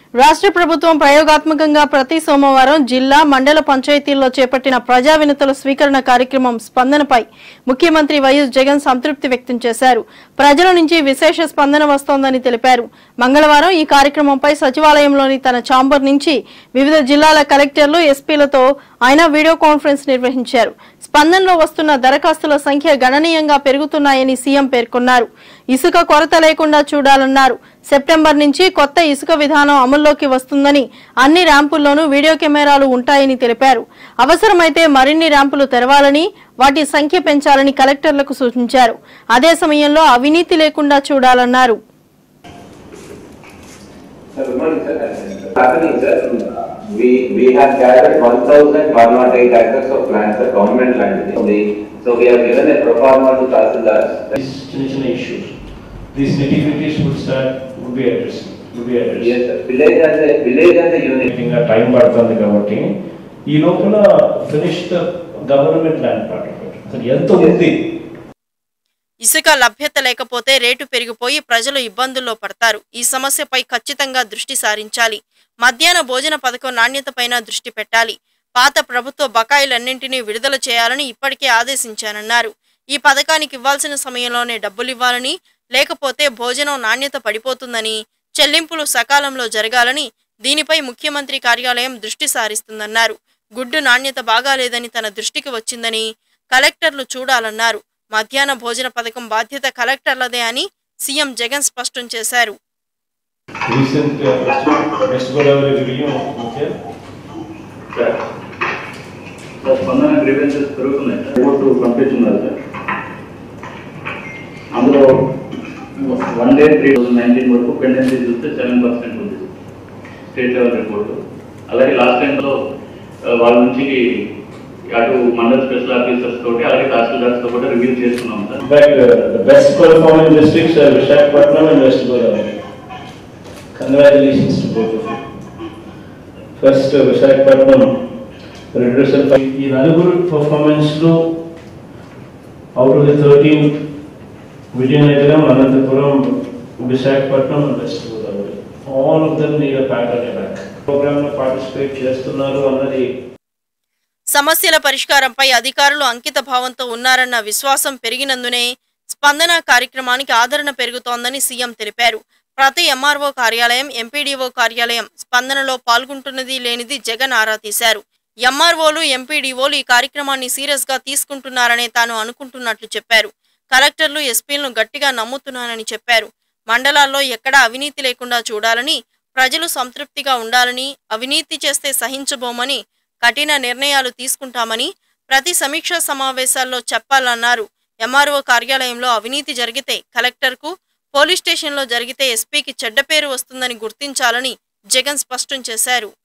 రాష్ట్ర ప్రభుత్వం ప్రయోగాత్మకంగా ప్రతి సోమవారం జిల్లా మండల పంచాయతీల్లో చేపట్టిన ప్రజా వినతుల స్వీకరణ కార్యక్రమం స్పందనపై ముఖ్యమంత్రి వైఎస్ జగన్ సంతృప్తి వ్యక్తం చేశారు ప్రజల నుంచి విశేష స్పందన వస్తోందని తెలిపారు మంగళవారం ఈ కార్యక్రమంపై సచివాలయంలోని తన ఛాంబర్ నుంచి వివిధ జిల్లాల కలెక్టర్లు ఎస్పీలతో ఆయన వీడియో కాన్ఫరెన్స్ నిర్వహించారు స్పందనలో వస్తున్న దరఖాస్తుల సంఖ్య గణనీయంగా పెరుగుతున్నాయని సీఎం పేర్కొన్నారు ఇసుక కొరత లేకుండా చూడాలన్నారు సెప్టెంబర్ నుంచి కొత్త ఇసుక విధానం అమల్లోకి వస్తుందని అన్ని ర్యాంపుల్లోనూ వీడియో కెమెరాలు ఉంటాయని తెలిపారు అవసరమైతే మరిన్ని ర్యాంపులు తెరవాలని వాటి సంఖ్య పెంచాలని కలెక్టర్లకు సూచించారు అదే సమయంలో అవినీతి లేకుండా చూడాలన్నారు Sir, good morning, sir. Happening, sir, we, we have gathered one thousand one hundred eight acres of land, sir, government land. The- So we have given a pro forma to Tahsildar. These చిన్న చిన్న issues, these nitty-gritties would start, would be addressed, would be addressed. Yes, sir. Village as a, village as a unit. ఇంకా time పడుతుంది కాబట్టి ఈ లోపల finish the government land part of it అసలు ఎంత ఉంది ఇసుక లభ్యత లేకపోతే రేటు పెరిగిపోయి ప్రజలు ఇబ్బందుల్లో పడతారు ఈ సమస్యపై ఖచ్చితంగా దృష్టి సారించాలి మధ్యాహ్న భోజన పథకం నాణ్యతపైన దృష్టి పెట్టాలి పాత ప్రభుత్వ బకాయిలన్నింటినీ విడుదల చేయాలని ఇప్పటికే ఆదేశించానన్నారు ఈ పథకానికి ఇవ్వాల్సిన సమయంలోనే డబ్బులు ఇవ్వాలని లేకపోతే భోజనం నాణ్యత పడిపోతుందని చెల్లింపులు సకాలంలో జరగాలని దీనిపై ముఖ్యమంత్రి కార్యాలయం దృష్టి సారిస్తుందన్నారు గుడ్డు నాణ్యత బాగాలేదని తన దృష్టికి వచ్చిందని కలెక్టర్లు చూడాలన్నారు మధ్యాహ్న భోజన పథకం బాధ్యత కలెక్టర్లదే అని సీఎం జగన్ స్పష్టం చేశారు recent west Godavari review okay sir sir Spandana grievances పెరుగుతున్నాయి సార్ రిపోర్ట్ పంపిస్తున్నారు సార్ అందులో one day three thousand nineteen వరకు పెండెన్సీ చూస్తే సెవెన్ పర్సెంట్ ఉంది స్టేట్ లెవెల్ రిపోర్టు అలాగే లాస్ట్ టైంలో వాళ్ళ నుంచి అటు మండల్ స్పెషల్ ఆఫీసర్స్ తోటి అలాగే తహసీల్దార్స్ తో కూడా రివ్యూ చేసుకున్నాం sir in fact the best performing districts are Visakhapatnam and west Godavari congratulations to both of first Visakhapatnam redressal ఈ నలుగురు పర్ఫార్మెన్స్లో out of the thirteen Vizianagaram Anantapur Visakhapatnam and west Godavari all of them need pack on back ప్రోగ్రామ్లో participate చేస్తున్నారు అన్నది సమస్యల పరిష్కారంపై అధికారులు అంకిత భావంతో ఉన్నారన్న విశ్వాసం పెరిగినందునే స్పందన కార్యక్రమానికి ఆదరణ పెరుగుతోందని సీఎం తెలిపారు ప్రతి ఎంఆర్ఓ కార్యాలయం ఎంపీడీఓ కార్యాలయం స్పందనలో పాల్గొంటున్నది లేనిది జగన్ ఆరా తీశారు ఎంఆర్ఓలు ఎంపీడీఓలు ఈ కార్యక్రమాన్ని సీరియస్ గా తీసుకుంటున్నారనే తాను అనుకుంటున్నట్లు చెప్పారు కలెక్టర్లు ఎస్పీలను గట్టిగా నమ్ముతున్నానని చెప్పారు మండలాల్లో ఎక్కడా అవినీతి లేకుండా చూడాలని ప్రజలు సంతృప్తిగా ఉండాలని అవినీతి చేస్తే సహించబోమని కఠిన నిర్ణయాలు తీసుకుంటామని ప్రతి సమీక్షా సమావేశాల్లో చెప్పాలన్నారు ఎంఆర్ఓ కార్యాలయంలో అవినీతి జరిగితే కలెక్టర్కు పోలీస్ స్టేషన్లో జరిగితే ఎస్పీకి చెడ్డ పేరు వస్తుందని గుర్తించాలని జగన్ స్పష్టం చేశారు